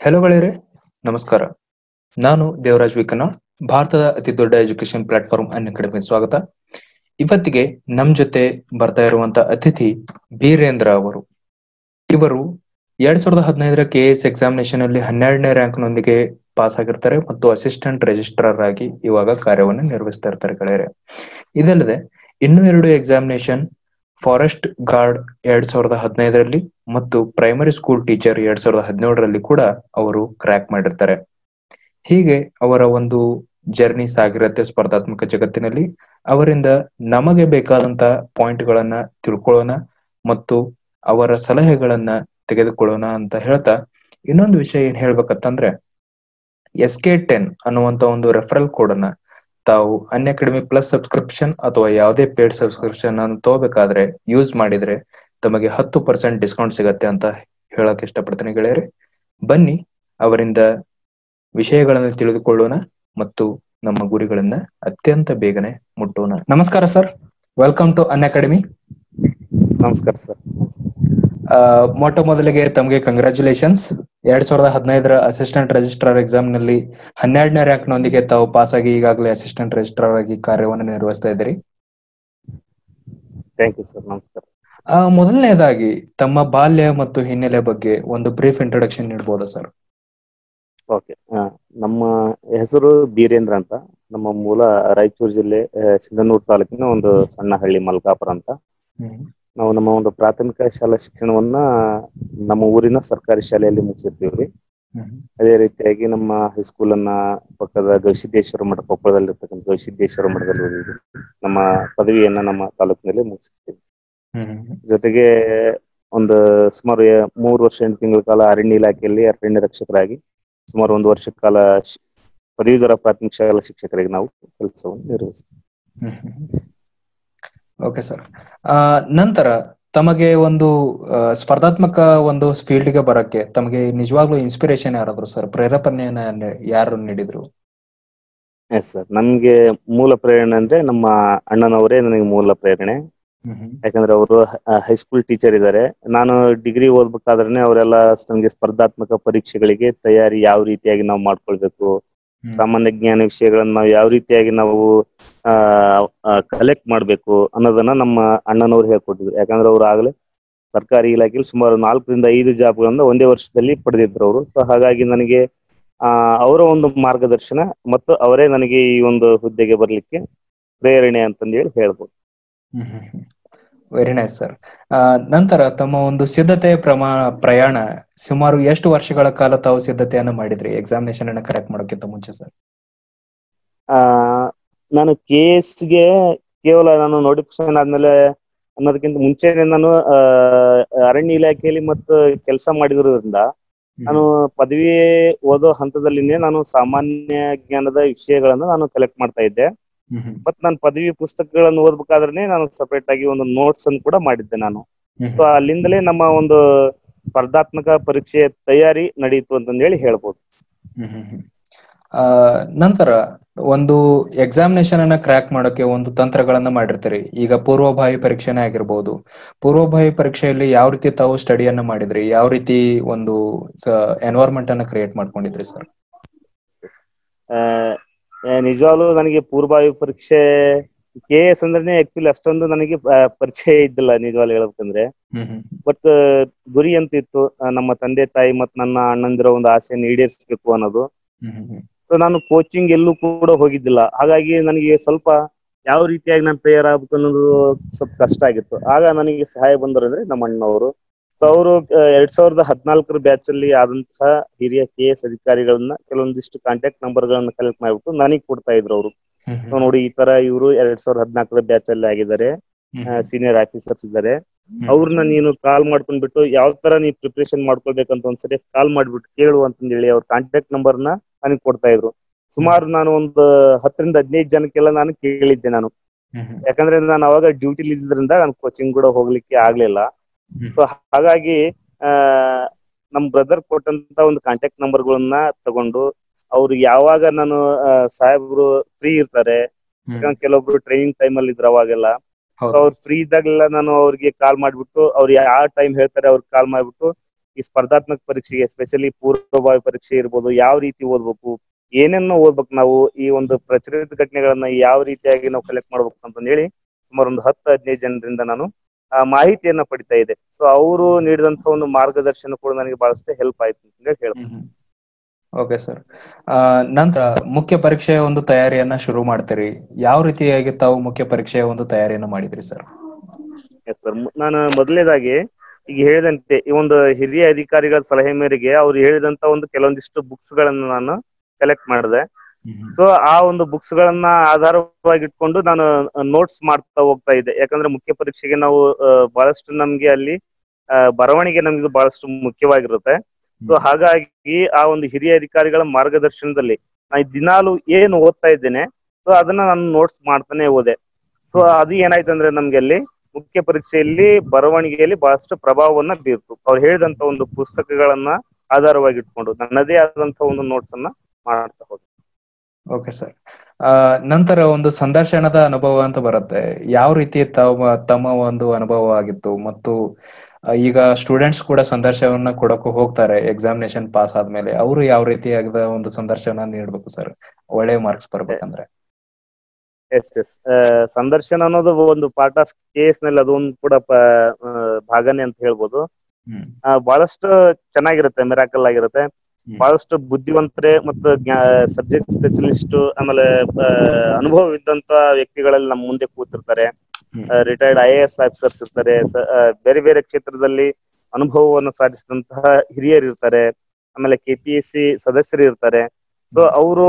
Hello ಗೆಳೆಯರೆ ನಮಸ್ಕಾರ ನಾನು ದೇವರಾಜ್ ವಿಕನಾಳ್ ಭಾರತದ ಅತಿ ದೊಡ್ಡ ಎಜುಕೇಶನ್ ಪ್ಲಾಟ್ಫಾರ್ಮ್ ಅನ್ ಅಕಾಡೆಮಿ ಸ್ವಾಗತ ಇವತ್ತಿಗೆ ನಮ್ ಜೊತೆ ಬರ್ತಾ ಇರುವಂತ ಅತಿಥಿ ಬೀರೇಂದ್ರ ಅವರು ಇವರು ಎರಡ್ ಸಾವಿರದ ಹದಿನೈದರ ಕೆ ಎಸ್ ಎಕ್ಸಾಮಿನೇಷನ್ ಅಲ್ಲಿ ಹನ್ನೆರಡನೇ ರ್ಯಾಂಕ್ ನೊಂದಿಗೆ ಪಾಸ್ ಆಗಿರ್ತಾರೆ ಮತ್ತು ಅಸಿಸ್ಟೆಂಟ್ ರಿಜಿಸ್ಟ್ರಾರ್ ಆಗಿ ಇವಾಗ ಕಾರ್ಯವನ್ನು ನಿರ್ವಹಿಸ್ತಾ ಇರ್ತಾರೆ ಗೆಳೆಯರೆ ಇದಲ್ಲದೆ ಇನ್ನೂ ಎರಡು ಎಕ್ಸಾಮಿನೇಷನ್ ಫಾರೆಸ್ಟ್ ಗಾರ್ಡ್ ಎರಡ್ ಸಾವಿರದ ಹದಿನೈದರಲ್ಲಿ ಮತ್ತು ಪ್ರೈಮರಿ ಸ್ಕೂಲ್ ಟೀಚರ್ ಎರಡ್ ಸಾವಿರದ ಹದಿನೇಳರಲ್ಲಿ ಕೂಡ ಅವರು ಕ್ರ್ಯಾಕ್ ಮಾಡಿರ್ತಾರೆ ಹೀಗೆ ಅವರ ಒಂದು ಜರ್ನಿ ಸಾಗಿರತ್ತೆ ಸ್ಪರ್ಧಾತ್ಮಕ ಜಗತ್ತಿನಲ್ಲಿ ಅವರಿಂದ ನಮಗೆ ಬೇಕಾದಂತ ಪಾಯಿಂಟ್ ಗಳನ್ನ ತಿಳ್ಕೊಳ್ಳೋಣ ಮತ್ತು ಅವರ ಸಲಹೆಗಳನ್ನ ತೆಗೆದುಕೊಳ್ಳೋಣ ಅಂತ ಹೇಳ್ತಾ ಇನ್ನೊಂದು ವಿಷಯ ಏನ್ ಹೇಳ್ಬೇಕಂತಂದ್ರೆ ಎಸ್ ಕೆ ಟೆನ್ ಅನ್ನುವಂತ ಒಂದು ರೆಫರಲ್ ಕೋಡ್ ಅನ್ನ ತಾವು ಅನ್ ಅಕಾಡೆಮಿ ಪ್ಲಸ್ ಸಬ್ಸ್ಕ್ರಿಪ್ಷನ್ ಅಥವಾ ಯಾವುದೇ ಪೇಡ್ ಸಬ್ಸ್ಕ್ರಿಪ್ಷನ್ ಅನ್ನು ತಗೋಬೇಕಾದ್ರೆ ಯೂಸ್ ಮಾಡಿದ್ರೆ ತಮಗೆ ಹತ್ತು ಪರ್ಸೆಂಟ್ ಡಿಸ್ಕೌಂಟ್ ಸಿಗತ್ತೆ ಅಂತ ಹೇಳಕ್ ಇಷ್ಟಪಡ್ತೀನಿ ಗೆಳೆಯರೆ ಬನ್ನಿ ಅವರಿಂದ ವಿಷಯಗಳನ್ನು ತಿಳಿದುಕೊಳ್ಳೋಣ ಮತ್ತು ನಮ್ಮ ಗುರಿಗಳನ್ನ ಅತ್ಯಂತ ಬೇಗನೆ ಮುಟ್ಟೋಣ ನಮಸ್ಕಾರ sir welcome to Unacademy ನಮಸ್ಕಾರ ಸರ್ ಮೊಟ್ಟ ಮೊದಲಿಗೆ ತಮಗೆ ಕಂಗ್ರ್ಯಾಚುಲೇಷನ್ಸ್ ಎರಡ್ ಸಾವಿರದ ಹದಿನೈದರ ಅಸಿಸ್ಟೆಂಟ್ ರಿಜಿಸ್ಟ್ರಾರ್ ಎಕ್ಸಾಮ್ ನಲ್ಲಿ ಹನ್ನೆರಡನೇ ರ್ಯಾಂಕ್ ನೊಂದಿಗೆ ತಾವು ಪಾಸ್ ಆಗಿ ಈಗಾಗಲೇ ಅಸಿಸ್ಟೆಂಟ್ ರಿಜಿಸ್ಟ್ರಾರ್ ಆಗಿ ಕಾರ್ಯವನ್ನು ನಿರ್ವಹಿಸ್ತಾ ಇದ್ದೀರಿ ಥ್ಯಾಂಕ್ ಯು ಸರ್ ನಮಸ್ಕಾರ ಆ, ಮೊದಲನೇದಾಗಿ ತಮ್ಮ ಬಾಲ್ಯ ಮತ್ತು ಹಿನ್ನೆಲೆ ಬಗ್ಗೆ ಒಂದು ಬ್ರೀಫ್ ಇಂಟ್ರೊಡಕ್ಷನ್ ನೀಡಬಹುದಾ ಸರ್ ಓಕೆ ನಮ್ಮ ಹೆಸರು ಬೀರೇಂದ್ರ ಅಂತ ನಮ್ಮ ಮೂಲ ರಾಯಚೂರು ಜಿಲ್ಲೆ ಆ, ಸಿಂಧನೂರು ತಾಲೂಕಿನ ಒಂದು ಸಣ್ಣ ಹಳ್ಳಿ ಮಲ್ಕಾಪುರ ಅಂತ ನಾವು ನಮ್ಮ ಒಂದು ಪ್ರಾಥಮಿಕ ಶಾಲಾ ಶಿಕ್ಷಣವನ್ನ ನಮ್ಮ ಊರಿನ ಸರ್ಕಾರಿ ಶಾಲೆಯಲ್ಲಿ ಮುಗಿಸಿರ್ತೀವಿ ಅದೇ ರೀತಿಯಾಗಿ ನಮ್ಮ ಹೈಸ್ಕೂಲ್ ಅನ್ನ ಪಕ್ಕದ ಗವಿಸಿದ್ದೇಶ್ವರ ಮಠ ಕೊಪ್ಪಳದಲ್ಲಿರ್ತಕ್ಕಂಥ ಗವಿಸಿದ್ದೇಶ್ವರ ಮಠದಲ್ಲಿ ಓದಿದ್ವಿ ನಮ್ಮ ಪದವಿಯನ್ನ ನಮ್ಮ ತಾಲೂಕಿನಲ್ಲಿ ಮುಗಿಸಿರ್ತೀವಿ ಜೊತೆಗೆ ಒಂದು ಸುಮಾರು ಎ- ಮೂರು ವರ್ಷ ಎಂಟು ತಿಂಗಳ ಕಾಲ ಅರಣ್ಯ ಇಲಾಖೆಯಲ್ಲಿ ಅರಣ್ಯ ರಕ್ಷಕರಾಗಿ ಸುಮಾರು ಒಂದು ವರ್ಷ ಕಾಲ ಶ್- ಪದವೀಧರ ಪ್ರಾಥಮಿಕ ಶಾಲಾ ಶಿಕ್ಷಕರಾಗಿ ನಾವು ಕೆಲಸವನ್ನು ನಿರ್ವಹಿಸ್ತೀವಿ ಓಕೆ ಸರ್ ನಂತರ ತಮಗೆ ಒಂದು ಆ, ಸ್ಪರ್ಧಾತ್ಮಕ ಒಂದು ಫೀಲ್ಡ್ ಗೆ ಬರಕ್ಕೆ ತಮಗೆ ನಿಜವಾಗ್ಲೂ ಇನ್ಸ್ಪಿರೇಷನ್ ಯಾರಾದ್ರು ಸರ್ ಪ್ರೇರೇಪಣೆಯನ್ನ ನೆ- ಯಾರು ನೀಡಿದ್ರು ಎಸ್ ಸರ್ ನಮ್ಗೆ ಮೂಲ ಪ್ರೇರಣೆ ಅಂದ್ರೆ ನಮ್ಮ ಅಣ್ಣನವರೇ ನನಗೆ ಮೂಲ ಪ್ರೇರಣೆ ಯಾಕಂದ್ರೆ ಅವರು ಹೈಸ್ಕೂಲ್ ಟೀಚರ್ ಇದ್ದಾರೆ ನಾನು ಡಿಗ್ರಿ ಓದ್ಬೇಕಾದ್ರೆ ಅವರೆಲ್ಲ ನಮ್ಗೆ ಸ್ಪರ್ಧಾತ್ಮಕ ಪರೀಕ್ಷೆಗಳಿಗೆ ತಯಾರಿ ಯಾವ ರೀತಿಯಾಗಿ ನಾವು ಮಾಡ್ಕೊಳ್ಬೇಕು ಹ್ಮ್. ಸಾಮಾನ್ಯ ಜ್ಞಾನ ವಿಷಯಗಳನ್ನ ನಾವು ಯಾವ ರೀತಿಯಾಗಿ ನಾವು ಆ ಕಲೆಕ್ಟ್ ಮಾಡ್ಬೇಕು ಅನ್ನೋದನ್ನ ನಮ್ಮ ಅಣ್ಣನವ್ರು ಹೇಳ್ಕೊಟ್ಟಿದ್ರು ಯಾಕಂದ್ರೆ ಅವ್ರು ಆಗ್ಲೇ ಸರ್ಕಾರಿ ಇಲಾಖೆಯಲ್ಲಿ ಸುಮಾರು ನಾಲ್ಕರಿಂದ ಐದು ಜಾಬ್ಗಳನ್ನ ಒಂದೇ ವರ್ಷದಲ್ಲಿ ಪಡೆದಿದ್ರು ಅವರು ಸೊ ಹಾಗಾಗಿ ನನಗೆ ಆ ಅವರ ಒಂದು ಮಾರ್ಗದರ್ಶನ ಮತ್ತು ಅವರೇ ನನಗೆ ಈ ಒಂದು ಹುದ್ದೆಗೆ ಬರ್ಲಿಕ್ಕೆ ಪ್ರೇರಣೆ ಅಂತಂದೇಳಿ ಹೇಳ್ಬೋದು ವೆರಿ ನೈಸ್ ಸರ್ ನಂತರ ತಮ್ಮ ಒಂದು ಸಿದ್ಧತೆಯ ಪ್ರಮಾ ಪ್ರಯಾಣ ಸುಮಾರು ಎಷ್ಟು ವರ್ಷಗಳ ಕಾಲ ತಾವು ಸಿದ್ಧತೆಯನ್ನ ಮಾಡಿದ್ರಿ ಎಕ್ಸಾಮಿನೇಷನ್ ಅನ್ನ ಕರೆಕ್ಟ್ ಮಾಡೋಕ್ಕಿಂತ ಮುಂಚೆ ಸರ್ ಆ ನಾನು ಕೆ ಗೆ ಕೇವಲ ನಾನು ನೋಟಿಫಿಕೇಶನ್ ಆದ್ಮೇಲೆ ಅನ್ನೋದಕ್ಕಿಂತ ಮುಂಚೆನೆ ನಾನು ಆ, ಅರಣ್ಯ ಇಲಾಖೆಯಲ್ಲಿ ಮತ್ತು ಕೆಲಸ ಮಾಡಿರೋದ್ರಿಂದ ನಾನು ಪದವಿ ಓದೋ ಹಂತದಲ್ಲಿನೇ ನಾನು ಸಾಮಾನ್ಯ ಜ್ಞಾನದ ವಿಷಯಗಳನ್ನ ನಾನು ಕಲೆಕ್ಟ್ ಮಾಡ್ತಾ ಇದ್ದೆ ಮತ್ ನಾನು ಪದವಿ ಪುಸ್ತಕಗಳನ್ನು ಓದ್ಬೇಕಾದ್ರೆ ನಾನು ಸಪರೇಟ್ ಆಗಿ ಒಂದು ನೋಟ್ಸ್ ಅನ್ನು ಕೂಡ ಮಾಡಿದ್ದೆ ನಾನು ಸೊ ಅಲ್ಲಿಂದಲೇ ನಮ್ಮ ಒಂದು ಸ್ಪರ್ಧಾತ್ಮಕ ಪರೀಕ್ಷೆಯ ತಯಾರಿ ನಡೆಯಿತು ಅಂತಂದು ಹೇಳಿ ಹೇಳ್ಬೋದು ಆ, ನಂತರ ಒಂದು ಎಕ್ಸಾಮಿನೇಷನ್ ಅನ್ನ ಕ್ರ್ಯಾಕ್ ಮಾಡೋಕೆ ಒಂದು ತಂತ್ರಗಳನ್ನ ಮಾಡಿರ್ತೀರಿ ಈಗ ಪೂರ್ವಭಾವಿ ಪರೀಕ್ಷೆನೇ ಆಗಿರ್ಬೋದು ಪೂರ್ವಭಾವಿ ಪರೀಕ್ಷೆಯಲ್ಲಿ ಯಾವ ರೀತಿ ತಾವು ಸ್ಟಡಿಯನ್ನ ಮಾಡಿದ್ರಿ ಯಾವ ರೀತಿ ಒಂದು ಎನ್ವೈರ್ಮೆಂಟ್ ಅನ್ನ ಕ್ರಿಯೇಟ್ ಮಾಡ್ಕೊಂಡಿದ್ರಿ ಸರ್ ಆ, ಆ, ನಿಜವಾಗ್ಲೂ ನನಗೆ ಪೂರ್ವಭಾವಿ ಪರೀಕ್ಷೆ ಕೆ ಎಸ್ ಅಂದ್ರೆ ಆಕ್ಚುಲಿ ಅಷ್ಟೊಂದು ನನಗೆ ಆ, ಪರಿಚಯ ಇದ್ದಿಲ್ಲ ನಿಜವಾಗ್ಲೂ ಹೇಳ್ಬೇಕಂದ್ರೆ ಬಟ್ ಗುರಿ ಅಂತ ಇತ್ತು ಆ, ನಮ್ಮ ತಂದೆ ತಾಯಿ ಮತ್ತು ನನ್ನ ಅಣ್ಣಂದಿರೋ ಒಂದು ಆಸೆಯನ್ನು ಈಡೇರಿಸಬೇಕು ಅನ್ನೋದು ಸೊ ನಾನು ಕೋಚಿಂಗ್ ಎಲ್ಲೂ ಕೂಡ ಹೋಗಿದ್ದಿಲ್ಲ ಹಾಗಾಗಿ ನನಗೆ ಸ್ವಲ್ಪ ಯಾವ ರೀತಿಯಾಗಿ ನಾನು ತಯಾರಾಗಬೇಕು ಅನ್ನೋದು ಸ್ವಲ್ಪ ಕಷ್ಟ ಆಗಿತ್ತು ಆಗ ನನಗೆ ಸಹಾಯ ಬಂದರು ಅಂದ್ರೆ ನಮ್ಮ ಅಣ್ಣವರು ಸೊ ಅವರು ಎರಡ್ ಸಾವಿರದ ಹದಿನಾಲ್ಕರ ಬ್ಯಾಚ್ ಅಲ್ಲಿ ಆದಂತಹ ಹಿರಿಯ ಕೆ ಎಸ್ ಅಧಿಕಾರಿಗಳನ್ನ ಕೆಲವೊಂದಿಷ್ಟು ಕಾಂಟ್ಯಾಕ್ಟ್ ನಂಬರ್ ಗಳನ್ನ ಕಲೆಕ್ಟ್ ಮಾಡ್ಬಿಟ್ಟು ನನಗೆ ಕೊಡ್ತಾ ಇದ್ರು ಅವರು ಸೊ ನೋಡಿ ಈ ತರ ಇವರು ಎರಡ್ ಸಾವಿರದ ಹದಿನಾಲ್ಕರ ಬ್ಯಾಚ್ ಅಲ್ಲಿ ಆಗಿದ್ದಾರೆ ಸೀನಿಯರ್ ಆಫೀಸರ್ಸ್ ಇದ್ದಾರೆ ಅವ್ರನ್ನ ನೀನು ಕಾಲ್ ಮಾಡ್ಕೊಂಡ್ಬಿಟ್ಟು ಯಾವ ತರ ನೀ ಪ್ರಿಪರೇಷನ್ ಮಾಡ್ಕೊಳ್ಬೇಕಂತ ಒಂದ್ಸರಿ ಕಾಲ್ ಮಾಡ್ಬಿಟ್ಟು ಕೇಳು ಅಂತಂದ್ ಹೇಳಿ ಅವ್ರ ಕಾಂಟ್ಯಾಕ್ಟ್ ನಂಬರ್ ನ ನನಗೆ ಕೊಡ್ತಾ ಇದ್ರು ಸುಮಾರು ನಾನು ಒಂದು ಹತ್ತರಿಂದ ಹದಿನೈದು ಜನಕ್ಕೆಲ್ಲ ನಾನು ಕೇಳಿದ್ದೆ ನಾನು ಯಾಕಂದ್ರೆ ನಾನು ಅವಾಗ ಡ್ಯೂಟಿಲಿ ಇದ್ದಿದ್ರಿಂದ ನಾನು ಕೋಚಿಂಗ್ ಕೂಡ ಹೋಗ್ಲಿಕ್ಕೆ ಆಗ್ಲಿಲ್ಲ ಸೊ ಹಾಗಾಗಿ ಆ ನಮ್ ಬ್ರದರ್ ಕೊಟ್ಟಂತ ಒಂದು ಕಾಂಟ್ಯಾಕ್ಟ್ ನಂಬರ್ಗಳನ್ನ ತಗೊಂಡು ಅವ್ರು ಯಾವಾಗ ನಾನು ಆ, ಸಾಹೇಬ್ರು ಫ್ರೀ ಇರ್ತಾರೆ ಯಾಕಂದ್ರೆ ಕೆಲವೊಬ್ರು ಟ್ರೈನಿಂಗ್ ಟೈಮ್ ಅಲ್ಲಿ ಇದ್ರು ಅವಾಗೆಲ್ಲ ಸೊ ಅವ್ರು ಫ್ರೀ ಇದ್ದಾಗೆಲ್ಲ ನಾನು ಅವ್ರಿಗೆ ಕಾಲ್ ಮಾಡ್ಬಿಟ್ಟು ಅವ್ರು ಯಾವ ಟೈಮ್ ಹೇಳ್ತಾರೆ ಅವ್ರಿಗೆ ಕಾಲ್ ಮಾಡ್ಬಿಟ್ಟು ಈ ಸ್ಪರ್ಧಾತ್ಮಕ ಪರೀಕ್ಷೆಗೆ ಎಸ್ಪೆಷಲಿ ಪೂರ್ವಭಾವಿ ಪರೀಕ್ಷೆ ಇರ್ಬೋದು ಯಾವ ರೀತಿ ಓದ್ಬೇಕು ಏನೇನೋ ಓದ್ಬೇಕು ನಾವು ಈ ಒಂದು ಪ್ರಚಲಿತ ಘಟನೆಗಳನ್ನ ಯಾವ ರೀತಿಯಾಗಿ ನಾವು ಕಲೆಕ್ಟ್ ಮಾಡ್ಬೇಕು ಅಂತ ಹೇಳಿ ಸುಮಾರು ಒಂದು ಹತ್ತು ಹದಿನೈದು ಜನರಿಂದ ನಾನು ಆ ಮಾಹಿತಿಯನ್ನ ಪಡಿತಾ ಇದೆ ಸೊ ಅವರು ನೀಡಿದಂತ ಒಂದು ಮಾರ್ಗದರ್ಶನ ಕೂಡ ನನಗೆ ಬಹಳಷ್ಟು ಹೆಲ್ಪ್ ಆಯ್ತು ಅಂತ ಹೇಳಿ ಹೇಳ್ಬೋದು ಓಕೆ ಸರ್ ನಂತರ ಮುಖ್ಯ ಪರೀಕ್ಷೆಯ ಒಂದು ತಯಾರಿಯನ್ನ ಶುರು ಮಾಡ್ತೀರಿ ಯಾವ ರೀತಿಯಾಗಿ ತಾವು ಮುಖ್ಯ ಪರೀಕ್ಷೆಯ ಒಂದು ತಯಾರಿಯನ್ನ ಮಾಡಿದ್ರಿ ಸರ್ ಎಸ್ ಸರ್ ನಾನು ಮೊದಲನೇದಾಗಿ ಈಗ ಹೇಳಿದಂತೆ ಈ ಒಂದು ಹಿರಿಯ ಅಧಿಕಾರಿಗಳ ಸಲಹೆ ಮೇರೆಗೆ ಅವ್ರು ಹೇಳಿದಂತ ಒಂದು ಕೆಲವೊಂದಿಷ್ಟು ಬುಕ್ಸ್ ಗಳನ್ನ ನಾನು ಕಲೆಕ್ಟ್ ಮಾಡಿದೆ ಸೊ ಆ ಒಂದು ಬುಕ್ಸ್ ಗಳನ್ನ ಆಧಾರವಾಗಿ ಇಟ್ಕೊಂಡು ನಾನು ನೋಟ್ಸ್ ಮಾಡ್ತಾ ಹೋಗ್ತಾ ಇದ್ದೆ ಯಾಕಂದ್ರೆ ಮುಖ್ಯ ಪರೀಕ್ಷೆಗೆ ನಾವು ಆ, ಬಹಳಷ್ಟು ನಮ್ಗೆ ಅಲ್ಲಿ ಆ, ಬರವಣಿಗೆ ನಮ್ಗೆ ಬಹಳಷ್ಟು ಮುಖ್ಯವಾಗಿರುತ್ತೆ ಸೊ ಹಾಗಾಗಿ ಆ ಒಂದು ಹಿರಿಯ ಅಧಿಕಾರಿಗಳ ಮಾರ್ಗದರ್ಶನದಲ್ಲಿ ನಾನು ದಿನಾಲು ಏನು ಓದ್ತಾ ಇದ್ದೇನೆ ಸೊ ಅದನ್ನ ನಾನು ನೋಟ್ಸ್ ಮಾಡ್ತಾನೆ ಹೋದೆ ಸೊ ಅದು ಏನಾಯ್ತು ಅಂದ್ರೆ ನಮ್ಗೆ ಅಲ್ಲಿ ಮುಖ್ಯ ಪರೀಕ್ಷೆಯಲ್ಲಿ ಬರವಣಿಗೆಯಲ್ಲಿ ಬಹಳಷ್ಟು ಪ್ರಭಾವವನ್ನ ಬೀರ್ತು ಅವ್ರು ಹೇಳಿದಂತ ಒಂದು ಪುಸ್ತಕಗಳನ್ನ ಆಧಾರವಾಗಿ ಇಟ್ಕೊಂಡು ನನ್ನದೇ ಆದಂತ ಒಂದು ನೋಟ್ಸ್ ಅನ್ನ ಮಾಡ್ತಾ ಹೋದೆ ಓಕೆ ಸರ್ ನಂತರ ಒಂದು ಸಂದರ್ಶನದ ಅನುಭವ ಅಂತ ಬರುತ್ತೆ ಯಾವ ರೀತಿ ತಮ್ಮ ತಮ್ಮ ಒಂದು ಅನುಭವ ಆಗಿತ್ತು ಮತ್ತು ಆ, ಈಗ ಸ್ಟೂಡೆಂಟ್ಸ್ ಕೂಡ ಸಂದರ್ಶನವನ್ನ ಕೊಡಕ್ಕೂ ಹೋಗ್ತಾರೆ ಎಕ್ಸಾಮಿನೇಷನ್ ಪಾಸ್ ಆದ್ಮೇಲೆ ಅವರು ಯಾವ ರೀತಿಯಾದ ಒಂದು ಸಂದರ್ಶನ ನೀಡ್ಬೇಕು ಸರ್ ಒಳ್ಳೆ ಮಾರ್ಕ್ಸ್ ಬರ್ಬೇಕಂದ್ರೆ ಎಸ್ ಎಸ್ ಸಂದರ್ಶನ ಅನ್ನೋದು ಒಂದು ಪಾರ್ಟ್ ಆಫ್ ಕೇಸ್ ನಲ್ಲಿ ಅದೊಂದು ಕೂಡ ಪ- ಆ, ಭಾಗನೇ ಅಂತ ಹೇಳ್ಬೋದು ಹ್ಮ್ ಆ, ಬಹಳಷ್ಟು ಚೆನ್ನಾಗಿರುತ್ತೆ ಮಿರಾಕಲ್ ಆಗಿರುತ್ತೆ ಬಹಳಷ್ಟು ಬುದ್ಧಿವಂತರೆ ಮತ್ತು ಸಬ್ಜೆಕ್ಟ್ ಸ್ಪೆಷಲಿಸ್ಟ್ ಆಮೇಲೆ ಆ, ಅನುಭವವಿದ್ದಂತ ವ್ಯಕ್ತಿಗಳಲ್ಲಿ ನಮ್ಮ ಮುಂದೆ ಕೂತಿರ್ತಾರೆ ಹ್ಮ್. Retired I A S officers ಇರ್ತಾರೆ ಸ- ಆ, ಬೇರೆ ಬೇರೆ ಕ್ಷೇತ್ರದಲ್ಲಿ ಅನುಭವವನ್ನು ಸಾಧಿಸಿದಂತಹ ಹಿರಿಯರು ಇರ್ತಾರೆ ಆಮೇಲೆ ಕೆ ಪಿ ಎಸ್ ಸಿ ಸದಸ್ಯರು ಇರ್ತಾರೆ ಸೊ ಅವರು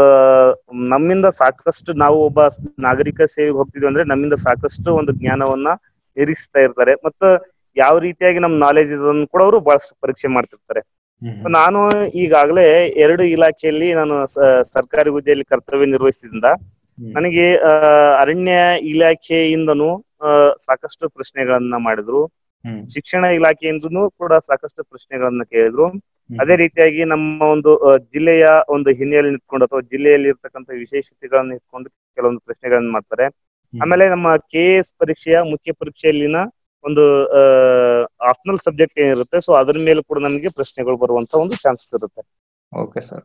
ನಮ್ಮಿಂದ ಸಾಕಷ್ಟು ನಾವು ಒಬ್ಬ ನಾಗರಿಕ ಸೇವೆಗೆ ಹೋಗ್ತಿದ್ವಿ ಅಂದ್ರೆ ನಮ್ಮಿಂದ ಸಾಕಷ್ಟು ಒಂದು ಜ್ಞಾನವನ್ನ ನಿರೀಕ್ಷಿಸ್ತಾ ಇರ್ತಾರೆ ಮತ್ತು ಯಾವ ರೀತಿಯಾಗಿ ನಮ್ ನಾಲೆಜ್ ಇದನ್ನು ಕೂಡ ಅವರು ಬಹಳಷ್ಟು ಪರೀಕ್ಷೆ ಮಾಡ್ತಿರ್ತಾರೆ ಹ್ಮ್ ನಾನು ಈಗಾಗಲೇ ಎರಡು ಇಲಾಖೆಯಲ್ಲಿ ನಾನು ಸ- ಸರ್ಕಾರಿ ಹುದ್ದೆಯಲ್ಲಿ ಕರ್ತವ್ಯ ನಿರ್ವಹಿಸಿದ್ರಿಂದ ಹ್ಮ್. ನನಗೆ ಆ, ಅರಣ್ಯ ಇಲಾಖೆಯಿಂದನೂ ಆ, ಸಾಕಷ್ಟು ಪ್ರಶ್ನೆಗಳನ್ನ ಮಾಡಿದ್ರು ಹ್ಮ್ ಶಿಕ್ಷಣ ಇಲಾಖೆಯಿಂದನೂ ಕೂಡ ಸಾಕಷ್ಟು ಪ್ರಶ್ನೆಗಳನ್ನ ಕೇಳಿದ್ರು ಹ್ಮ್. ಅದೇ ರೀತಿಯಾಗಿ ನಮ್ಮ ಒಂದು ಆ, ಜಿಲ್ಲೆಯ ಒಂದು ಹಿನ್ನೆಲೆ ಇಟ್ಕೊಂಡು ಅಥವಾ ಜಿಲ್ಲೆಯಲ್ಲಿ ಇರ್ತಕ್ಕಂಥ ವಿಶೇಷತೆಗಳನ್ನ ಇಟ್ಕೊಂಡು ಕೆಲವೊಂದು ಪ್ರಶ್ನೆಗಳನ್ನ ಮಾಡ್ತಾರೆ ಹ್ಮ್. ಆಮೇಲೆ ನಮ್ಮ ಕೆ ಎಸ್ ಪರೀಕ್ಷೆಯ ಮುಖ್ಯ ಪರೀಕ್ಷೆಯಲ್ಲಿನ ಒಂದು ಆಪ್ಷನಲ್ ಸಬ್ಜೆಕ್ಟ್ ಏನಿರುತ್ತೆ ಸೊ ಅದ್ರ ಮೇಲೆ ಕೂಡ ನಮಗೆ ಪ್ರಶ್ನೆಗಳು ಬರುವಂತ ಒಂದು ಚಾನ್ಸಸ್ ಇರುತ್ತೆ ಓಕೆ ಸರ್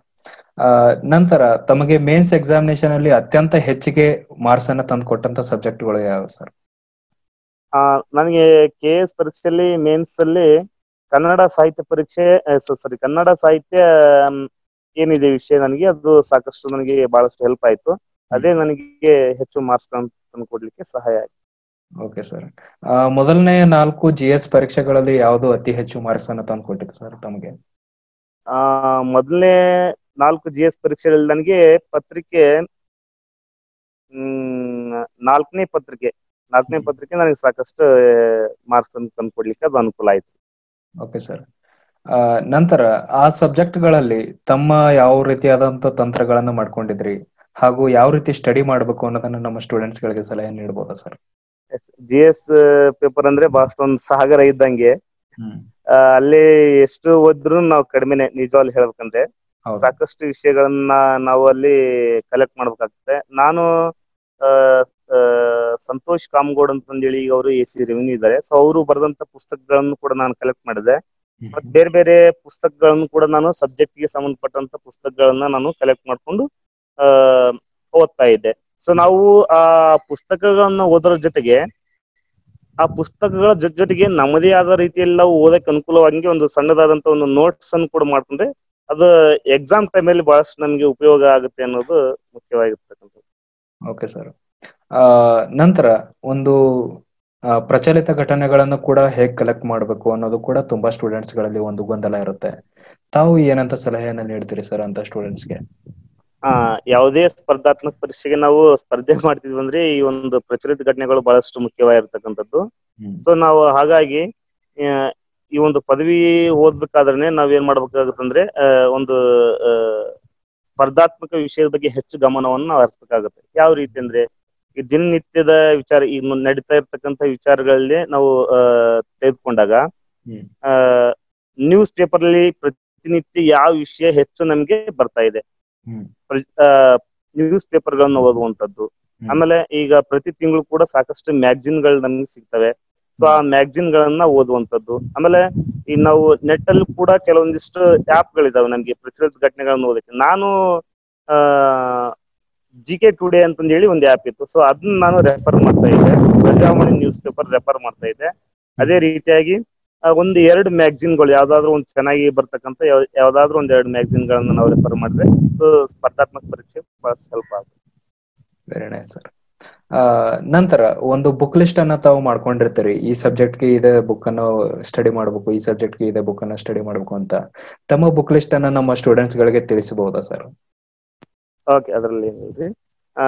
ನಂತರ ತಮಗೆ ಮೇನ್ಸ್ ಎಕ್ಸಾಮಿನೇಷನ್ ಅಲ್ಲಿ ಅತ್ಯಂತ ಹೆಚ್ಚಿಗೆ ಮಾರ್ಕ್ಸ್ ಅನ್ನ ತಂದು ಕೊಟ್ಟಂತ ಸಬ್ಜೆಕ್ಟ್ಗಳು ಯಾವ ಸರ್ ಆ ನನಗೆ ಕೆ ಎಸ್ ಪರೀಕ್ಷೆಯಲ್ಲಿ ಮೇನ್ಸ್ ಅಲ್ಲಿ ಕನ್ನಡ ಸಾಹಿತ್ಯ ಪರೀಕ್ಷೆ ಸಾರಿ ಕನ್ನಡ ಸಾಹಿತ್ಯ ಆಮ್, ಏನಿದೆ ವಿಷಯ ನನಗೆ ಅದು ಸಾಕಷ್ಟು ನನಗೆ ಬಹಳಷ್ಟು ಹೆಲ್ಪ್ ಆಯ್ತು ಅದೇ ನನಗೆ ಹೆಚ್ಚು ಮಾರ್ಕ್ಸ್ ತಂದು ಕೊಡ್ಲಿಕ್ಕೆ ಸಹಾಯ ಆಯ್ತು ಓಕೆ ಸರ್ ಮೊದಲನೇ ನಾಲ್ಕು ಜಿ ಎಸ್ ಪರೀಕ್ಷೆಗಳಲ್ಲಿ ಯಾವುದು ಅತಿ ಹೆಚ್ಚು ಮಾರ್ಕ್ಸ್ ಅನ್ನ ತಂದು ಕೊಟ್ಟಿತ್ತು ಸರ್ ತಮಗೆ ಆ ಮೊದಲನೇ ನಾಲ್ಕು ಜಿ ಎಸ್ ಪರೀಕ್ಷೆಗಳಲ್ಲಿ ನನಗೆ ಪತ್ರಿಕೆ ಹ್ಮ್ ನಾಲ್ಕನೇ ಪತ್ರಿಕೆ ನಾಲ್ಕನೇ ಪತ್ರಿಕೆ ನನಗೆ ಸಾಕಷ್ಟು ಮಾರ್ಕ್ಸ್ ತಂದು ಕೊಡ್ಲಿಕ್ಕೆ ಅದು ಅನುಕೂಲ ಆಯ್ತು ಓಕೆ ಸರ್ ನಂತರ ಆ ಸಬ್ಜೆಕ್ಟ್ಗಳಲ್ಲಿ ತಮ್ಮ ಯಾವ ರೀತಿಯಾದಂತ ತಂತ್ರಗಳನ್ನ ಮಾಡ್ಕೊಂಡಿದ್ರಿ ಹಾಗೂ ಯಾವ ರೀತಿ ಸ್ಟಡಿ ಮಾಡಬೇಕು ಅನ್ನೋದನ್ನ ನಮ್ಮ ಸ್ಟೂಡೆಂಟ್ಸ್ ಗಳಿಗೆ ಸಲಹೆ ನೀಡಬಹುದಾ ಸರ್ ಜಿ ಎಸ್ ಪೇಪರ್ ಅಂದ್ರೆ ಬಹಳಷ್ಟು ಒಂದು ಸಾಗರ ಇದ್ದಂಗೆ ಹ್ಮ್ ಆ, ಅಲ್ಲಿ ಎಷ್ಟು ಓದಿದ್ರು ನಾವು ಕಡಿಮೆನೆ ನಿಜವಾಗ್ಲು ಹೇಳ್ಬೇಕಂದ್ರೆ ಹೌದು ಸಾಕಷ್ಟು ವಿಷಯಗಳನ್ನ ನಾವು ಅಲ್ಲಿ ಕಲೆಕ್ಟ್ ಮಾಡ್ಬೇಕಾಗುತ್ತೆ ನಾನು ಆ, ಆ, ಸಂತೋಷ್ ಕಾಮಗೋಡ್ ಅಂತಂದೇಳಿ ಈಗ ಅವರು ಎ ಸಿ ರೆವಿನ್ಯೂ ಇದ್ದಾರೆ ಸೊ ಅವರು ಬರೆದಂತ ಪುಸ್ತಕಗಳನ್ನು ಕೂಡ ನಾನು ಕಲೆಕ್ಟ್ ಮಾಡಿದೆ ಮತ್ತೆ ಬೇರೆ ಬೇರೆ ಪುಸ್ತಕಗಳನ್ನು ಕೂಡ ನಾನು ಸಬ್ಜೆಕ್ಟ್ ಗೆ ಸಂಬಂಧಪಟ್ಟಂತ ಪುಸ್ತಕಗಳನ್ನ ನಾನು ಕಲೆಕ್ಟ್ ಮಾಡ್ಕೊಂಡು ಆ ಓದ್ತಾ ಇದ್ದೆ ಸೊ ನಾವು ಆ ಪುಸ್ತಕಗಳನ್ನ ಓದೋದ್ರ ಜೊತೆಗೆ ಆ ಪುಸ್ತಕಗಳ ಜೊತೆ ಜೊತೆಗೆ ನಮ್ಮದೇ ಆದ ರೀತಿಯಲ್ಲಿ ನಾವು ಓದಕ್ಕೆ ಅನುಕೂಲವಾಗಿ ಒಂದು ಸಣ್ಣದಾದಂತ ಒಂದು ನೋಟ್ಸ್ ಅನ್ನು ಕೂಡ ಮಾಡ್ಕೊಂಡ್ರೆ ಅದು ಎಕ್ಸಾಮ್ ಟೈಮಲ್ಲಿ ಬಹಳಷ್ಟು ನಮ್ಗೆ ಉಪಯೋಗ ಆಗುತ್ತೆ ಅನ್ನೋದು ಮುಖ್ಯವಾಗಿರ್ತಕ್ಕಂಥದ್ದು ಓಕೆ ಸರ್ ನಂತರ ಒಂದು ಆ, ಪ್ರಚಲಿತ ಘಟನೆಗಳನ್ನು ಕೂಡ ಹೇಗ್ ಕಲೆಕ್ಟ್ ಮಾಡಬೇಕು ಅನ್ನೋದು ಕೂಡ ತುಂಬಾ ಸ್ಟೂಡೆಂಟ್ಸ್ ಗಳಲ್ಲಿ ಒಂದು ಗೊಂದಲ ಇರುತ್ತೆ ತಾವು ಏನಂತ ಸಲಹೆಯನ್ನ ನೀಡ್ತೀರಿ ಸರ್ ಅಂತ ಸ್ಟೂಡೆಂಟ್ಸ್ಗೆ ಆ ಯಾವುದೇ ಸ್ಪರ್ಧಾತ್ಮಕ ಪರೀಕ್ಷೆಗೆ ನಾವು ಸ್ಪರ್ಧೆ ಮಾಡ್ತಿದ್ವಿ ಅಂದ್ರೆ ಈ ಒಂದು ಪ್ರಚಲಿತ ಘಟನೆಗಳು ಬಹಳಷ್ಟು ಮುಖ್ಯವಾಗಿರ್ತಕ್ಕಂಥದ್ದು ಹ್ಮ್ ಸೊ ನಾವು ಹಾಗಾಗಿ ಆ, ಈ ಒಂದು ಪದವಿ ಓದ್ಬೇಕಾದ್ರೆ ನಾವೇನ್ ಮಾಡ್ಬೇಕಾಗುತ್ತಂದ್ರೆ ಆ, ಒಂದು ಆ, ಸ್ಪರ್ಧಾತ್ಮಕ ವಿಷಯದ ಬಗ್ಗೆ ಹೆಚ್ಚು ಗಮನವನ್ನು ನಾವು ಹರಿಸ್ಬೇಕಾಗುತ್ತೆ ಯಾವ ರೀತಿ ಅಂದ್ರೆ ಈ ದಿನನಿತ್ಯದ ವಿಚಾರ ಈಗ ನ- ನಡೀತಾ ಇರ್ತಕ್ಕಂಥ ವಿಚಾರಗಳಲ್ಲಿ ನಾವು ಆ, ತೆಗೆದುಕೊಂಡಾಗ ಹ್ಮ್ ನ್ಯೂಸ್ ಪೇಪರ್ ಅಲ್ಲಿ ಪ್ರತಿನಿತ್ಯ ಯಾವ ವಿಷಯ ಹೆಚ್ಚು ನಮ್ಗೆ ಬರ್ತಾ ಇದೆ ಹ್ಮ್ ನ್ಯೂಸ್ ಪೇಪರ್ ಗಳನ್ನ ಓದುವಂತದ್ದು ಹ್ಮ್. ಆಮೇಲೆ ಈಗ ಪ್ರತಿ ತಿಂಗಳು ಕೂಡ ಸಾಕಷ್ಟು ಮ್ಯಾಗಜಿನ್ ಗಳು ನಮ್ಗೆ ಸಿಗ್ತವೆ ಸೊ ಆ ಮ್ಯಾಗಜಿನ್ ಗಳನ್ನ ಓದುವಂತದ್ದು ಆಮೇಲೆ ಈ ನಾವು ನೆಟ್ ಅಲ್ಲಿ ಕೂಡ ಕೆಲವೊಂದಿಷ್ಟು ಆಪ್ ಗಳಿದಾವೆ ನಮ್ಗೆ ಪ್ರಚಲಿತ ಘಟನೆಗಳನ್ನ ಓದಕ್ಕೆ ನಾನು ಆ ಜಿ ಕೆ ಟುಡೇ ಅಂತಂದ್ ಹೇಳಿ ಒಂದು ಆಪ್ ಇತ್ತು ಸೊ ಅದನ್ನ ನಾನು ರೆಫರ್ ಮಾಡ್ತಾ ಇದ್ದೆ ಪ್ರಜಾವಾಣಿ ನ್ಯೂಸ್ ಪೇಪರ್ ರೆಫರ್ ಮಾಡ್ತಾ ಇದ್ದೆ ಅದೇ ರೀತಿಯಾಗಿ ಆ, ಒಂದು ಎರಡು ಮ್ಯಾಗಜಿನ್ ಗಳು ಯಾವ್ದಾದ್ರು ಒಂದು ಚೆನ್ನಾಗಿ ಬರ್ತಕ್ಕಂತ ಯಾವ್- ಯಾವ್ದಾದ್ರು ಒಂದ್ ಎರಡು ಮ್ಯಾಗಜಿನ್ ಗಳನ್ನ ನಾವು ರೆಫರ್ ಮಾಡಿದ್ರೆ ಸೊ ಸ್ಪರ್ಧಾತ್ಮಕ ಪರೀಕ್ಷೆ ಬಹಳ ಸ್ವಲ್ಪ ಆಗುತ್ತೆ ವೆರಿ ನೈಸ್ ಸರ್ ನಂತರ ಒಂದು ಬುಕ್ ಲಿಸ್ಟ್ ಅನ್ನ ತಾವು ಮಾಡ್ಕೊಂಡಿರ್ತೀರಿ ಈ ಸಬ್ಜೆಕ್ಟ್ ಗೆ ಇದೇ ಬುಕ್ ಅನ್ನು ಸ್ಟಡಿ ಮಾಡಬೇಕು ಈ ಸಬ್ಜೆಕ್ಟ್ ಗೆ ಇದೇ ಬುಕ್ ಅನ್ನ ಸ್ಟಡಿ ಮಾಡಬೇಕು ಅಂತ ತಮ್ಮ ಬುಕ್ ಲಿಸ್ಟ್ ಅನ್ನ ನಮ್ಮ ಸ್ಟೂಡೆಂಟ್ಸ್ ಗಳಿಗೆ ತಿಳಿಸಬಹುದಾ ಸರ್ ಓಕೆ ಅದರಲ್ಲಿ ಏನಿಲ್ರಿ ಆ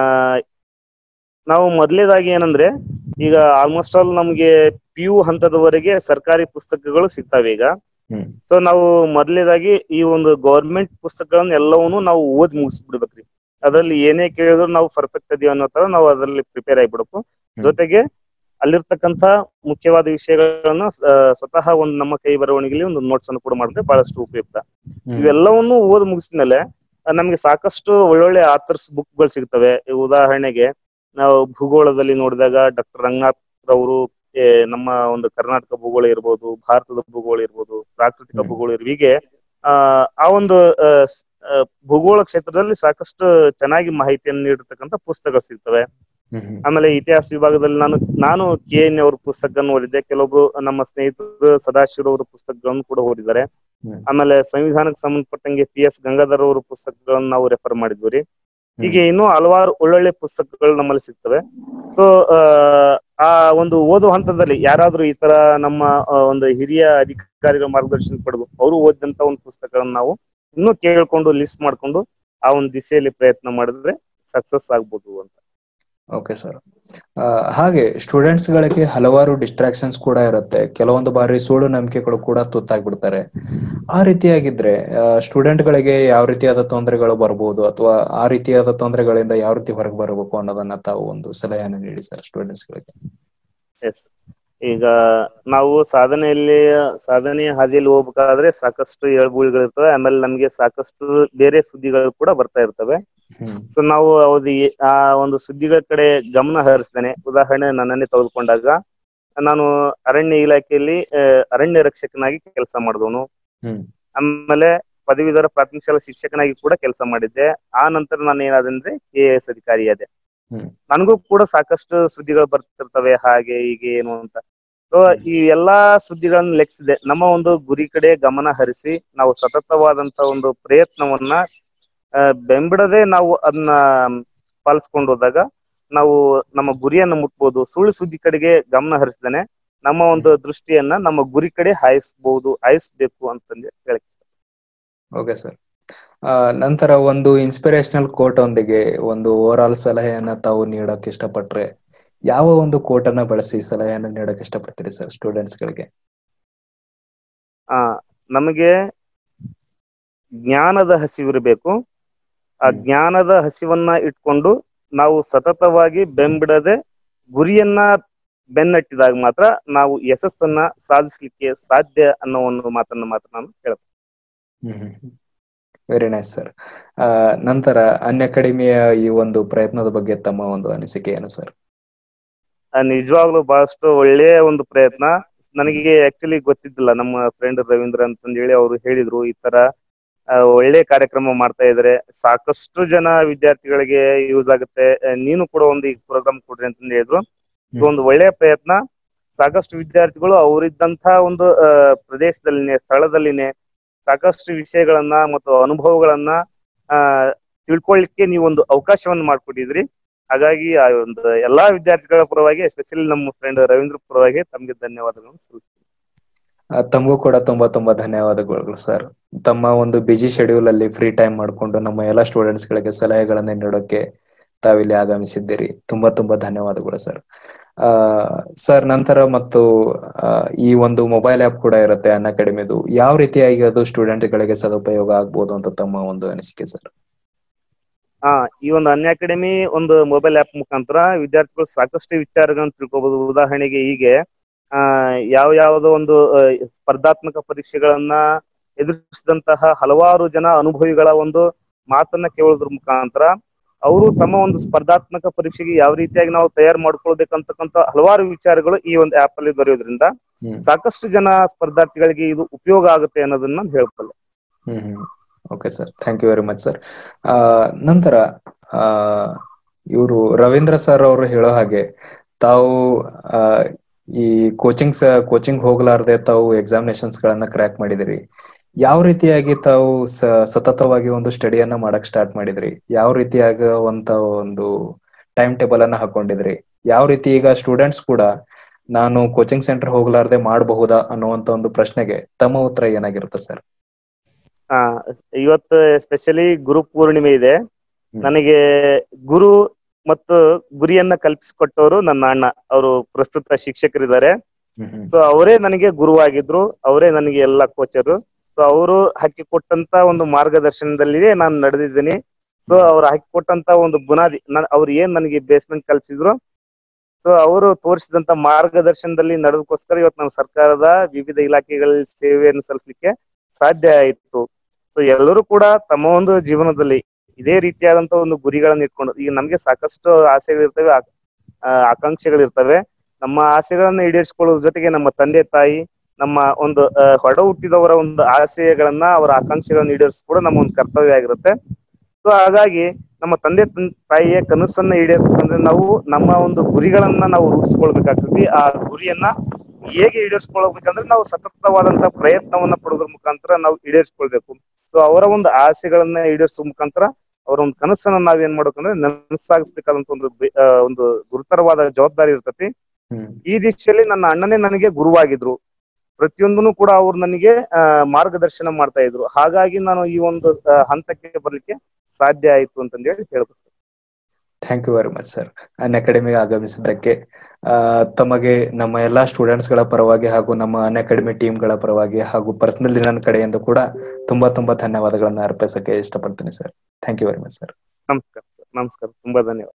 ನಾವು ಮೊದಲೇದಾಗಿ ಏನಂದ್ರೆ ಈಗ ಆಲ್ಮೋಸ್ಟ್ ಆಲ್ ನಮ್ಗೆ ಪಿ ಯು ಹಂತದವರೆಗೆ ಸರ್ಕಾರಿ ಪುಸ್ತಕಗಳು ಸಿಗ್ತಾವೆ ಈಗ ಹ್ಮ್ ಸೊ ನಾವು ಮೊದಲೇದಾಗಿ ಈ ಒಂದು ಗೌರ್ಮೆಂಟ್ ಪುಸ್ತಕಗಳನ್ನ ಎಲ್ಲವನ್ನೂ ನಾವು ಓದಿ ಮುಗಿಸ್ಬಿಡ್ಬೇಕ್ರಿ ಅದರಲ್ಲಿ ಏನೇ ಕೇಳಿದ್ರು ನಾವು ಪರ್ಫೆಕ್ಟ್ ಅದೀವಿ ಅನ್ನೋ ತರ ನಾವು ಅದರಲ್ಲಿ ಪ್ರಿಪೇರ್ ಆಗಿಬಿಡ್ಬೇಕು ಜೊತೆಗೆ ಅಲ್ಲಿರ್ತಕ್ಕಂತ ಮುಖ್ಯವಾದ ವಿಷಯಗಳನ್ನ ಆ, ಸ್ವತಃ ಒಂದು ನಮ್ಮ ಕೈ ಬರವಣಿಗೆಯಲ್ಲಿ ಒಂದು ನೋಟ್ಸ್ ಅನ್ನು ಕೂಡ ಮಾಡಿದ್ರೆ ಬಹಳಷ್ಟು ಉಪಯುಕ್ತ ಹ್ಮ್. ಇವೆಲ್ಲವನ್ನು ಓದಿ ಮುಗಿಸಿದ್ಮೇಲೆ ಆ, ನಮ್ಗೆ ಸಾಕಷ್ಟು ಒಳ್ಳೊಳ್ಳೆ ಆಥರ್ಸ್ ಬುಕ್ಗಳು ಸಿಗ್ತವೆ ಈ ಉದಾಹರಣೆಗೆ ನಾವು ಭೂಗೋಳದಲ್ಲಿ ನೋಡಿದಾಗ ಡಾಕ್ಟರ್ ರಂಗನಾಥ್ ರವರು ಏ, ನಮ್ಮ ಒಂದು ಕರ್ನಾಟಕ ಭೂಗೋಳ ಇರ್ಬೋದು ಭಾರತದ ಭೂಗೋಳ ಇರ್ಬೋದು ಪ್ರಾಕೃತಿಕ ಹ್ಮ್. ಭೂಗೋಳ ಇರ್ಬೋದು ಹೀಗೆ ಆ ಆ ಒಂದು ಆ, ಸ್- ಆ, ಭೂಗೋಳ ಕ್ಷೇತ್ರದಲ್ಲಿ ಸಾಕಷ್ಟು ಚೆನ್ನಾಗಿ ಮಾಹಿತಿಯನ್ನು ನೀಡಿರ್ತಕ್ಕಂಥ ಪುಸ್ತಕಗಳು ಸಿಗ್ತವೆ ಹ್ಮ್ ಹ್ಮ್. ಆಮೇಲೆ ಇತಿಹಾಸ ವಿಭಾಗದಲ್ಲಿ ನಾನು ನಾನು ಕೆ ಎನ್ ಅವ್ರ ಪುಸ್ತಕವನ್ನು ಓದಿದ್ದೆ ಕೆಲವೊಬ್ರು ನಮ್ಮ ಸ್ನೇಹಿತರು ಸದಾಶಿವ ಅವರ ಪುಸ್ತಕಗಳನ್ನು ಕೂಡ ಓದಿದ್ದಾರೆ ಹ್ಮ್. ಆಮೇಲೆ ಸಂವಿಧಾನಕ್ಕೆ ಸಂಬಂಧಪಟ್ಟಂಗೆ ಪಿ ಎಸ್ ಗಂಗಾಧರ್ ಅವರ ಪುಸ್ತಕಗಳನ್ನು ನಾವು ರೆಫರ್ ಮಾಡಿದ್ವಿ ರೀ ಹೀಗೆ ಇನ್ನೂ ಹಲವಾರು ಒಳ್ಳೊಳ್ಳೆ ಪುಸ್ತಕಗಳು ನಮ್ಮಲ್ಲಿ ಸಿಗ್ತವೆ ಸೊ ಆ ಒಂದು ಓದುವ ಹಂತದಲ್ಲಿ ಯಾರಾದ್ರೂ ಈ ತರ ನಮ್ಮ ಆ, ಒಂದು ಹಿರಿಯ ಅಧಿಕಾರಿಗಳ ಮಾರ್ಗದರ್ಶನ ಪಡೆದು ಅವರು ಓದಿದಂತ ಒಂದು ಪುಸ್ತಕಗಳನ್ನ ನಾವು ಇನ್ನೂ ಕೇಳ್ಕೊಂಡು ಲಿಸ್ಟ್ ಮಾಡ್ಕೊಂಡು ಆ ಒಂದು ದಿಶೆಯಲ್ಲಿ ಪ್ರಯತ್ನ ಮಾಡಿದ್ರೆ ಸಕ್ಸಸ್ ಆಗ್ಬೋದು ಅಂತ ಓಕೆ ಸರ್ ಹಾಗೆ ಸ್ಟೂಡೆಂಟ್ಸ್ ಗಳಿಗೆ ಹಲವಾರು ಡಿಸ್ಟ್ರಾಕ್ಷನ್ಸ್ ಕೂಡ ಇರುತ್ತೆ ಕೆಲವೊಂದು ಬಾರಿ ಸುಳ್ಳು ನಂಬಿಕೆಗಳು ಕೂಡ ತುತ್ತಾಗ್ಬಿಡ್ತಾರೆ ಆ ರೀತಿಯಾಗಿದ್ರೆ ಸ್ಟೂಡೆಂಟ್ ಗಳಿಗೆ ಯಾವ ರೀತಿಯಾದ ತೊಂದರೆಗಳು ಬರ್ಬೋದು ಅಥವಾ ಆ ರೀತಿಯಾದ ತೊಂದರೆಗಳಿಂದ ಯಾವ ರೀತಿ ಹೊರಗೆ ಬರಬೇಕು ಅನ್ನೋದನ್ನ ತಾವು ಒಂದು ಸಲಹೆಯನ್ನು ನೀಡಿ ಸರ್ ಸ್ಟೂಡೆಂಟ್ಸ್ ಗಳಿಗೆ ಎಸ್ ಈಗ ನಾವು ಸಾಧನೆಯಲ್ಲಿ ಸಾಧನೆಯ ಹಾದಿಯಲ್ಲಿ ಹೋಗ್ಬೇಕಾದ್ರೆ ಸಾಕಷ್ಟು ಏಳ್ಬೀಳುಗಳಿರ್ತವೆ ಆಮೇಲೆ ನಮ್ಗೆ ಸಾಕಷ್ಟು ಬೇರೆ ಸುದ್ದಿಗಳು ಕೂಡ ಬರ್ತಾ ಇರ್ತವೆ ಹ್ಮ್ ಸೊ ನಾವು ಅದು ಏ- ಆ ಒಂದು ಸುದ್ದಿಗಳ ಕಡೆ ಗಮನ ಹರಿಸ್ತೇನೆ ಉದಾಹರಣೆ ನನ್ನನ್ನೇ ತೆಗೆದುಕೊಂಡಾಗ ನಾನು ಅರಣ್ಯ ಇಲಾಖೆಯಲ್ಲಿ ಆ, ಅರಣ್ಯ ರಕ್ಷಕನಾಗಿ ಕೆಲಸ ಮಾಡಿದವನು ಹ್ಮ್ ಆಮೇಲೆ ಪದವೀಧರ ಪ್ರಾಥಮಿಕ ಶಾಲಾ ಶಿಕ್ಷಕನಾಗಿ ಕೂಡ ಕೆಲಸ ಮಾಡಿದ್ದೆ ಆ ನಂತರ ನಾನು ಏನಾದಂದ್ರೆ ಕೆ ಎಸ್ ಅಧಿಕಾರಿಯಾದೆ ಹ್ಮ್. ನನಗೂ ಕೂಡ ಸಾಕಷ್ಟು ಸುದ್ದಿಗಳು ಬರ್ತಿರ್ತವೆ ಹಾಗೆ ಹೀಗೆ ಏನು ಅಂತ ಸೊ ಈ ಎಲ್ಲಾ ಸುದ್ದಿಗಳನ್ನ ಲೆಕ್ಕಿಸಿದೆ ನಮ್ಮ ಒಂದು ಗುರಿ ಕಡೆ ಗಮನ ಹರಿಸಿ ನಾವು ಸತತವಾದಂತ ಒಂದು ಪ್ರಯತ್ನವನ್ನ ಆ, ಬೆಂಬಿಡದೆ ನಾವು ಅದನ್ನ ಪಾಲಿಸ್ಕೊಂಡು ಹೋದಾಗ ನಾವು ನಮ್ಮ ಗುರಿಯನ್ನ ಮುಟ್ಬೋದು ಸುಳ್ಳು ಸುದ್ದಿ ಕಡೆಗೆ ಗಮನ ಹರಿಸಿದ್ದೇನೆ ನಮ್ಮ ಒಂದು ದೃಷ್ಟಿಯನ್ನ ನಮ್ಮ ಗುರಿ ಕಡೆ ಹಾಯಿಸ್ಬಹುದು ಹಾಯಿಸ್ಬೇಕು ಅಂತಂದು ಹೇಳಕ್ ಓಕೆ ಸರ್ ನಂತರ ಒಂದು ಇನ್ಸ್ಪಿರೇಷನಲ್ ಕೋಟ್ ಒಂದಿಗೆ ಒಂದು ಓವರ್ ಆಲ್ ಸಲಹೆಯನ್ನ ತಾವು ನೀಡಕ್ ಇಷ್ಟಪಟ್ರೆ ಯಾವ ಒಂದು ಕೋಟ್ ಅನ್ನ ಬಳಸಿ ಸಲಹೆಯನ್ನ ನೀಡಕ್ ಇಷ್ಟಪಡ್ತೀರಿ ಸರ್ ಸ್ಟೂಡೆಂಟ್ಸ್ ಗಳಿಗೆ ಆ ನಮಗೆ ಜ್ಞಾನದ ಹಸಿವಿರಬೇಕು ಆ ಹ್ಮ್. ಜ್ಞಾನದ ಹಸಿವನ್ನ ಇಟ್ಕೊಂಡು ನಾವು ಸತತವಾಗಿ ಬೆಂಬಿಡದೆ ಗುರಿಯನ್ನ ಬೆನ್ನಟ್ಟಿದಾಗ ಮಾತ್ರ ನಾವು ಯಶಸ್ಸನ್ನ ಸಾಧಿಸ್ಲಿಕ್ಕೆ ಸಾಧ್ಯ ಅನ್ನೋ ಒಂದು ಮಾತನ್ನ ಮಾತ್ರ ನಾನು ಹೇಳ್ತೇನೆ ವೆರಿ ನೈಸ್ ಸರ್ ನಂತರ ಅನ್ಯ ಅಕಾಡೆಮಿಯ ಈ ಒಂದು ಪ್ರಯತ್ನದ ಬಗ್ಗೆ ತಮ್ಮ ಒಂದು ಅನಿಸಿಕೆ ಏನು ಸರ್ ಆ, ನಿಜವಾಗ್ಲೂ ಬಹಳಷ್ಟು ಒಳ್ಳೆಯ ಒಂದು ಪ್ರಯತ್ನ ನನಗೆ ಆಕ್ಚುಲಿ ಗೊತ್ತಿದ್ದಿಲ್ಲ ನಮ್ಮ ಫ್ರೆಂಡ್ ರವೀಂದ್ರ ಅಂತಂದ್ ಹೇಳಿ ಅವರು ಹೇಳಿದ್ರು ಈ ತರ ಆ, ಒಳ್ಳೆ ಕಾರ್ಯಕ್ರಮ ಮಾಡ್ತಾ ಇದಾರೆ ಸಾಕಷ್ಟು ಜನ ವಿದ್ಯಾರ್ಥಿಗಳಿಗೆ ಯೂಸ್ ಆಗುತ್ತೆ ಆ, ನೀನು ಕೂಡ ಒಂದು ಈ ಪ್ರೋಗ್ರಾಮ್ ಕೊಡ್ರಿ ಅಂತಂದ್ ಹೇಳಿದ್ರು ಇದು ಒಂದು ಒಳ್ಳೆಯ ಪ್ರಯತ್ನ ಸಾಕಷ್ಟು ವಿದ್ಯಾರ್ಥಿಗಳು ಅವರಿದ್ದಂತ ಒಂದು ಆ, ಪ್ರದೇಶದಲ್ಲಿನೇ ಸ್ಥಳದಲ್ಲಿನೇ ಸಾಕಷ್ಟು ವಿಷಯಗಳನ್ನ ಮತ್ತು ಅನುಭವಗಳನ್ನ ಆ ತಿಳ್ಕೊಳ್ಳಿಕ್ಕೆ ನೀವು ಒಂದು ಅವಕಾಶವನ್ನು ಮಾಡ್ಕೊಟ್ಟಿದ್ರಿ ಹಾಗಾಗಿ ಆ ಒಂದು ಎಲ್ಲಾ ವಿದ್ಯಾರ್ಥಿಗಳ ಪರವಾಗಿ ಎಸ್ಪೆಷಲಿ ನಮ್ಮ ಫ್ರೆಂಡ್ ರವೀಂದ್ರ ಪರವಾಗಿ ತಮಗೆ ಧನ್ಯವಾದಗಳನ್ನು ಸಲ್ಲಿಸ್ತೀನಿ ಆ, ತಮಗೂ ಕೂಡ ತುಂಬಾ ತುಂಬಾ ಧನ್ಯವಾದಗಳು ಸರ್ ತಮ್ಮ ಒಂದು ಬಿಜಿ ಶೆಡ್ಯೂಲ್ ಅಲ್ಲಿ ಫ್ರೀ ಟೈಮ್ ಮಾಡಿಕೊಂಡು ನಮ್ಮ ಎಲ್ಲ ಸ್ಟೂಡೆಂಟ್ಸ್ ಗಳಿಗೆ ಸಲಹೆಗಳನ್ನ ನೀಡೋಕೆ ತಾವಿಲ್ಲಿ ಆಗಮಿಸಿದ್ದೀರಿ ತುಂಬಾ ತುಂಬಾ ಧನ್ಯವಾದಗಳು ಸರ್ ಆ ಸರ್ ನಂತರ ಮತ್ತು ಆ, ಈ ಒಂದು ಮೊಬೈಲ್ ಆಪ್ ಕೂಡ ಇರುತ್ತೆ ಅನ್ ಅಕಾಡೆಮಿದು ಯಾವ ರೀತಿಯಾಗಿ ಅದು ಸ್ಟೂಡೆಂಟ್ ಗಳಿಗೆ ಸದುಪಯೋಗ ಆಗ್ಬೋದು ಅಂತ ತಮ್ಮ ಒಂದು ಅನಿಸಿಕೆ ಸರ್ ಹಾ ಈ ಒಂದು ಅನ್ಯ ಅಕಾಡೆಮಿ ಒಂದು ಮೊಬೈಲ್ ಆಪ್ ಮುಖಾಂತರ ವಿದ್ಯಾರ್ಥಿಗಳು ಸಾಕಷ್ಟು ವಿಚಾರಗಳನ್ನು ತಿಳ್ಕೊಬಹುದು ಉದಾಹರಣೆಗೆ ಹೀಗೆ ಆ ಯಾವ ಯಾವ್ದೋ ಒಂದು ಆ, ಸ್ಪರ್ಧಾತ್ಮಕ ಪರೀಕ್ಷೆಗಳನ್ನ ಎದುರಿಸಿದಂತಹ ಹಲವಾರು ಜನ ಅನುಭವಿಗಳ ಒಂದು ಮಾತನ್ನ ಕೇಳೋದ್ರ ಮುಖಾಂತರ ಅವರು ತಮ್ಮ ಒಂದು ಸ್ಪರ್ಧಾತ್ಮಕ ಪರೀಕ್ಷೆಗೆ ಯಾವ ರೀತಿಯಾಗಿ ನಾವು ತಯಾರು ಮಾಡ್ಕೊಳ್ಬೇಕಂತಕ್ಕಂತ ಹಲವಾರು ವಿಚಾರಗಳು ಈ ಒಂದು ಆಪ್ ಅಲ್ಲಿ ದೊರೆಯೋದ್ರಿಂದ ಹ್ಮ್ ಸಾಕಷ್ಟು ಜನ ಸ್ಪರ್ಧಾರ್ಥಿಗಳಿಗೆ ಇದು ಉಪಯೋಗ ಆಗುತ್ತೆ ಅನ್ನೋದನ್ನ ನಾನು ಹೇಳ್ಬಲ್ಲೆ hmm hmm okay sir thank you very much sir ನಂತರ ಆ ಇವರು ರವೀಂದ್ರ ಸರ್ ಅವರು ಹೇಳೋ ಹಾಗೆ ತಾವು ಆ, ಈ ಕೋಚಿಂಗ್ಸ್ ಕೋಚಿಂಗ್ ಹೋಗ್ಲಾರ್ದೆ ತಾವು ಎಕ್ಸಾಮಿನೇಷನ್ಸ್ ಗಳನ್ನ ಕ್ರ್ಯಾಕ್ ಮಾಡಿದಿರಿ ಯಾವ ರೀತಿಯಾಗಿ ತಾವು ಸ- ಸತತವಾಗಿ ಒಂದು ಸ್ಟಡಿಯನ್ನ ಮಾಡಕ್ ಸ್ಟಾರ್ಟ್ ಮಾಡಿದ್ರಿ ಯಾವ ರೀತಿಯಾಗುವಂತ ಒಂದು ಟೈಮ್ ಟೇಬಲ್ ಅನ್ನ ಹಾಕೊಂಡಿದ್ರಿ ಯಾವ ರೀತಿ ಈಗ ಸ್ಟೂಡೆಂಟ್ಸ್ ಕೂಡ ನಾನು ಕೋಚಿಂಗ್ ಸೆಂಟರ್ ಹೋಗ್ಲಾರ್ದೆ ಮಾಡಬಹುದಾ ಅನ್ನುವಂತ ಒಂದು ಪ್ರಶ್ನೆಗೆ ತಮ್ಮ ಉತ್ತರ ಏನಾಗಿರುತ್ತೆ ಸರ್ ಆ ಇವತ್ತು ಎಸ್ಪೆಷಲಿ ಗುರು ಪೂರ್ಣಿಮೆ ಇದೆ ಹ್ಮ್. ನನಗೆ ಗುರು ಮತ್ತು ಗುರಿಯನ್ನ ಕಲ್ಪಿಸಿಕೊಟ್ಟವರು ನನ್ನ ಅಣ್ಣ ಅವರು ಪ್ರಸ್ತುತ ಶಿಕ್ಷಕರಿದ್ದಾರೆ ಹ್ಮ್ ಹ್ಮ್ ಸೊ ಅವರೇ ನನಗೆ ಗುರುವಾಗಿದ್ರು ಅವರೇ ನನಗೆ ಎಲ್ಲ ಕೋಚರು ಸೊ ಅವರು ಹಾಕಿಕೊಟ್ಟಂತ ಒಂದು ಮಾರ್ಗದರ್ಶನದಲ್ಲಿಯೇ ನಾನು ನಡೆದಿದ್ದೀನಿ ಸೊ ಅವ್ರು ಹಾಕಿಕೊಟ್ಟಂತ ಒಂದು ಬುನಾದಿ ನನ್ ಅವ್ರು ಏನ್ ನನಗೆ ಬೇಸ್ಮೆಂಟ್ ಕಲ್ಪಿಸಿದ್ರು ಸೊ ಅವರು ತೋರಿಸಿದಂತ ಮಾರ್ಗದರ್ಶನದಲ್ಲಿ ನಡೆದಕ್ಕೋಸ್ಕರ ಇವತ್ತು ನಮ್ಮ ಸರ್ಕಾರದ ವಿವಿಧ ಇಲಾಖೆಗಳಲ್ಲಿ ಸೇವೆಯನ್ನು ಸಲ್ಲಿಸಲಿಕ್ಕೆ ಸಾಧ್ಯ ಆಯಿತು ಸೊ ಎಲ್ಲರೂ ಕೂಡ ತಮ್ಮ ಒಂದು ಜೀವನದಲ್ಲಿ ಇದೇ ರೀತಿಯಾದಂತ ಒಂದು ಗುರಿಗಳನ್ನ ಇಟ್ಕೊಂಡು ಈಗ ನಮ್ಗೆ ಸಾಕಷ್ಟು ಆಸೆಗಳಿರ್ತವೆ ಆ- ಆ, ಆಕಾಂಕ್ಷೆಗಳಿರ್ತವೆ ನಮ್ಮ ಆಸೆಗಳನ್ನ ಈಡೇರಿಸಿಕೊಳ್ಳೋದ್ರ ಜೊತೆಗೆ ನಮ್ಮ ತಂದೆ ತಾಯಿ ನಮ್ಮ ಒಂದು ಆ, ಹೊಡ ಹುಟ್ಟಿದವರ ಒಂದು ಆಸೆಗಳನ್ನ ಅವರ ಆಕಾಂಕ್ಷೆಗಳನ್ನ ಈಡೇರಿಸೋದು ನಮ್ಮ ಒಂದು ಕರ್ತವ್ಯ ಆಗಿರುತ್ತೆ ಸೊ ಹಾಗಾಗಿ ನಮ್ಮ ತಂದೆ ತನ್- ತಾಯಿಯ ಕನಸನ್ನ ಈಡೇರಿಸ್ಬೇಕಂದ್ರೆ ನಾವು ನಮ್ಮ ಒಂದು ಗುರಿಗಳನ್ನ ನಾವು ರೂಪಿಸ್ಕೊಳ್ಬೇಕಾಗ್ತದೆ ಆ ಗುರಿಯನ್ನ ಹೇಗೆ ಈಡೇರಿಸ್ಕೊಳ್ಬೇಕಂದ್ರೆ ನಾವು ಸತತವಾದಂತ ಪ್ರಯತ್ನವನ್ನ ಪಡೋದ್ರ ಮುಖಾಂತರ ನಾವು ಈಡೇರಿಸ್ಕೊಳ್ಬೇಕು ಸೊ ಅವರ ಒಂದು ಆಸೆಗಳನ್ನ ಈಡೇರಿಸೋ ಮುಖಾಂತರ ಅವರ ಒಂದು ಕನಸನ್ನ ನಾವ್ ಏನ್ ಮಾಡ್ಬೇಕಂದ್ರೆ ನನಸಾಗಿಸ್ಬೇಕಾದಂತ ಒಂದು ಬೆ- ಆ, ಒಂದು ಗುರುತರವಾದ ಜವಾಬ್ದಾರಿ ಇರ್ತತಿ ಹ್ಮ್ ಈ ದಿಶೆಯಲ್ಲಿ ನನ್ನ ಅಣ್ಣನೇ ನನಗೆ ಗುರುವಾಗಿದ್ರು ಪ್ರತಿಯೊಂದನು ಕೂಡ ಅವ್ರು ನನಗೆ ಆ, ಮಾರ್ಗದರ್ಶನ ಮಾಡ್ತಾ ಇದ್ರು ಹಾಗಾಗಿ ನಾನು ಈ ಒಂದು ಆ, ಹಂತಕ್ಕೆ ಬರ್ಲಿಕ್ಕೆ ಸಾಧ್ಯ ಆಯ್ತು ಅಂತಂದೇಳಿ ಹೇಳ್ಬೋದು thank you very much sir ಅನ್ ಅಕಾಡೆಮಿಗೆ ಆಗಮಿಸಿದ್ದಕ್ಕೆ ಆ, ತಮಗೆ ನಮ್ಮ ಎಲ್ಲಾ ಸ್ಟೂಡೆಂಟ್ಸ್ ಗಳ ಪರವಾಗಿ ಹಾಗೂ ನಮ್ಮ ಅನ್ ಅಕಾಡೆಮಿ ಟೀಮ್ ಗಳ ಪರವಾಗಿ ಹಾಗೂ ಪರ್ಸನಲಿ ನನ್ನ ಕಡೆಯಿಂದ ಕೂಡ ತುಂಬಾ ತುಂಬಾ ಧನ್ಯವಾದಗಳನ್ನ ಅರ್ಪಿಸಕ್ಕೆ ಇಷ್ಟಪಡ್ತೀನಿ sir thank you very much sir ನಮಸ್ಕಾರ ಸರ್ ನಮಸ್ಕಾರ ತುಂಬಾ ಧನ್ಯವಾದ